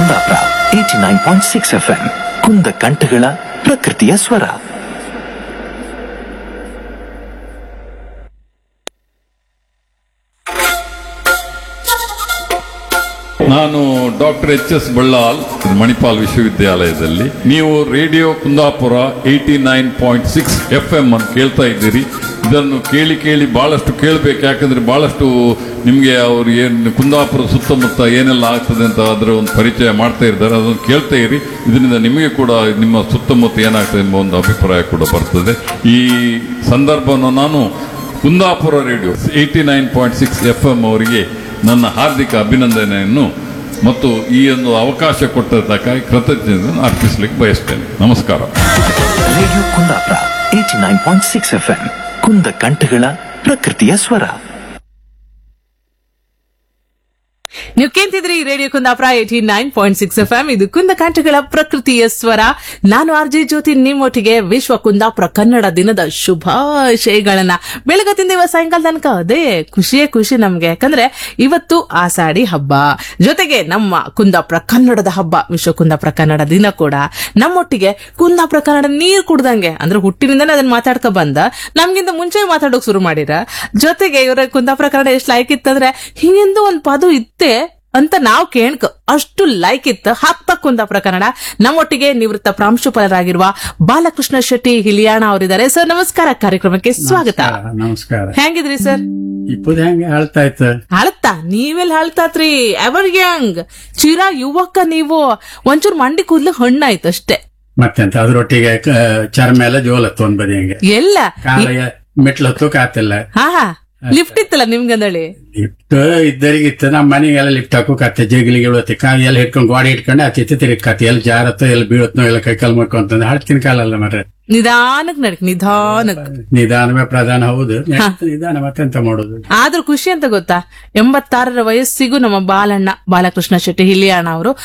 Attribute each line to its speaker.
Speaker 1: Kundapura eighty nine point six F M ಕುಂದ ಕಂಠಗಳ ಪ್ರಕೃತಿಯ ಸ್ವರ
Speaker 2: ನಾನು doctor H S Ballal Manipal ವಿಶ್ವವಿದ್ಯಾಲಯದಲ್ಲಿ ನೀವು radio Kundapura eighty nine point six F M ಅನ್ನು ಕೇಳ್ತಾ ಇದ್ದೀರಿ ಇದನ್ನು ಕೇಳಿ ಕೇಳಿ ಬಹಳಷ್ಟು ಕೇಳಬೇಕು ಯಾಕಂದ್ರೆ ಬಹಳಷ್ಟು ನಿಮಗೆ ಅವರು ಏನು ಕುಂದಾಪುರ ಸುತ್ತಮುತ್ತ ಏನೆಲ್ಲ ಆಗ್ತದೆ ಅಂತ ಅದರ ಒಂದು ಪರಿಚಯ ಮಾಡ್ತಾ ಇದ್ದಾರೆ ಅದನ್ನು ಕೇಳ್ತಾ ಇರಿ ಇದರಿಂದ ನಿಮಗೆ ಕೂಡ ನಿಮ್ಮ ಸುತ್ತಮುತ್ತ ಏನಾಗ್ತದೆ ಎಂಬ ಒಂದು ಅಭಿಪ್ರಾಯ ಕೂಡ ಬರ್ತದೆ ಈ ಸಂದರ್ಭವನ್ನು ನಾನು Kundapura radio eighty nine point six F M ಅವರಿಗೆ ನನ್ನ ಹಾರ್ದಿಕ ಅಭಿನಂದನೆಯನ್ನು ಮತ್ತು ಈ ಒಂದು ಅವಕಾಶ ಕೊಟ್ಟದ್ದಕ್ಕಾಗಿ ಕೃತಜ್ಞತೆಯನ್ನು ಅರ್ಪಿಸಲಿಕ್ಕೆ ಬಯಸ್ತೇನೆ ನಮಸ್ಕಾರ
Speaker 1: radio Kundapura eighty nine point six F M ಕುಂದ ಕಂಠಗಳ ಪ್ರಕೃತಿಯ ಸ್ವರ
Speaker 3: ನೀವು ಕೇಳ್ತಿದ್ರಿ radio Kundapura eighty nine point six F M ಇದು ಕುಂದ ಕಾಂಠಗಳ ಪ್ರಕೃತಿಯ ಸ್ವರ ನಾನು ಆರ್ ಜೆ ಜ್ಯೋತಿ ನಿಮ್ಮೊಟ್ಟಿಗೆ ವಿಶ್ವ ಕುಂದಾಪುರ ಕನ್ನಡ ದಿನದ ಶುಭಾಶಯಗಳನ್ನ ಬೆಳಗತ್ತಿಂದ ಇವತ್ತು ಸಾಯಂಕಾಲ ತನಕ ಅದೇ ಖುಷಿಯೇ ಖುಷಿ ನಮ್ಗೆ ಯಾಕಂದ್ರೆ ಇವತ್ತು ಆಷಾಢಿ ಹಬ್ಬ ಜೊತೆಗೆ ನಮ್ಮ ಕುಂದಾಪುರ ಕನ್ನಡದ ಹಬ್ಬ ವಿಶ್ವ ಕುಂದಾಪುರ ಕನ್ನಡ ದಿನ ಕೂಡ ನಮ್ಮೊಟ್ಟಿಗೆ ಕುಂದಾಪುರ ಕನ್ನಡ ನೀರ್ ಕುಡ್ದಂಗೆ ಅಂದ್ರೆ ಹುಟ್ಟಿನಿಂದನೇ ಅದನ್ನ ಮಾತಾಡ್ಕೊ ಬಂದ ನಮ್ಗಿಂತ ಮುಂಚೆ ಮಾತಾಡೋಕ್ ಶುರು ಮಾಡಿರ ಜೊತೆಗೆ ಇವರ ಕುಂದಾಪುರ ಕನ್ನಡ ಎಷ್ಟು ಲೈಕ್ ಇತ್ತಂದ್ರೆ ಹಿಂಗೆಂದು ಒಂದ್ ಪದ ಇತ್ತೆ ಅಂತ ನಾವ್ ಕೇಳ್ಕ ಅಷ್ಟು ಲೈಕ್ ಇತ್ತು ಹಾಕ್ತ ಕುಂದಾಪುರ ಕನ್ನಡ ನಮ್ಮೊಟ್ಟಿಗೆ ನಿವೃತ್ತ ಪ್ರಾಂಶುಪಾಲರಾಗಿರುವ ಬಾಲಕೃಷ್ಣ ಶೆಟ್ಟಿ ಹಿಲಿಯಾಣ ಅವರಿದ್ದಾರೆ ಸರ್ ನಮಸ್ಕಾರ ಕಾರ್ಯಕ್ರಮಕ್ಕೆ ಸ್ವಾಗತ
Speaker 4: ನಮಸ್ಕಾರ, ನಮಸ್ಕಾರ
Speaker 3: ಹೆಂಗಿದ್ರಿ ಸರ್
Speaker 4: ಇಪ್ಪದ ಹೆಂಗೆ ಹೇಳ್ತಾ ಇತ್ತು
Speaker 3: ಹಳತ್ತಾ ನೀವೆಲ್ಲ ಹಳ್ತಾತ್ರಿ ಎವರ್ ಯಂಗ್ ಚಿರ ಯುವಕ ನೀವು ಒಂಚೂರು ಮಂಡಿ ಕೂದ್ಲು ಹಣ್ಣಾಯ್ತು ಅಷ್ಟೇ
Speaker 4: ಮತ್ತೆಂತ ಅದ್ರೊಟ್ಟಿಗೆ ಕ- ಚರ್ಮ ಎಲ್ಲ ಜೋಲತ್ತು ಒಂದ್ ಬದಿ ಹೆಂಗೆ
Speaker 3: ಎಲ್ಲ
Speaker 4: ಕಾಲ ಮೆಟ್ಲತ್ತು ಕಾತಿಲ್ಲ
Speaker 3: ಹಾ ಹಾ ಲಿಫ್ಟ್ ಇತ್ತಲ್ಲ ನಿಮ್ಗಂದಳಿ
Speaker 4: ಲಿಫ್ಟ್ ಇದ್ದರಿಗಿತ್ತು ನಮ್ಮ ಮನೆಗೆಲ್ಲ ಲಿಫ್ಟ್ ಹಾಕು ಕತ್ತೆ ಜಗಲಿಗೆ ಬೀಳುತ್ತೆ ಕಾ ಎಲ್ಲ ಹಿಡ್ಕೊಂಡು ಗಾಡಿ ಹಿಡ್ಕೊಂಡು ಆತಿತ್ತು ತಿರುಗಿ ಕತ್ತೆ ಎಲ್ಲಿ ಜಾರತ್ತೋ ಎಲ್ಲಿ ಬೀಳತ್ನೋ ಎಲ್ಲ ಕೈ ಕಾಲು ಮಾಡ್ಕೊಂತಂದ್ರೆ ಹಳ್ತಿನ ಕಾಲಲ್ಲ ಮರ್ರೆ
Speaker 3: ನಿಧಾನಕ್ ನಡಕ್ ನಿಧಾನಕ್
Speaker 4: ನಿಧಾನವೇ ಪ್ರಧಾನ ಹೌದು ನಿಧಾನ ಮತ್ತೆಂತ ಮಾಡೋದು
Speaker 3: ಆದ್ರೂ ಖುಷಿ ಅಂತ ಗೊತ್ತಾ ಎಂಬತ್ತಾರರ ವಯಸ್ಸಿಗೂ ನಮ್ಮ ಬಾಲಣ್ಣ ಬಾಲಕೃಷ್ಣ ಶೆಟ್ಟಿ ಹಿಲಿಯಾಣ ಅವರು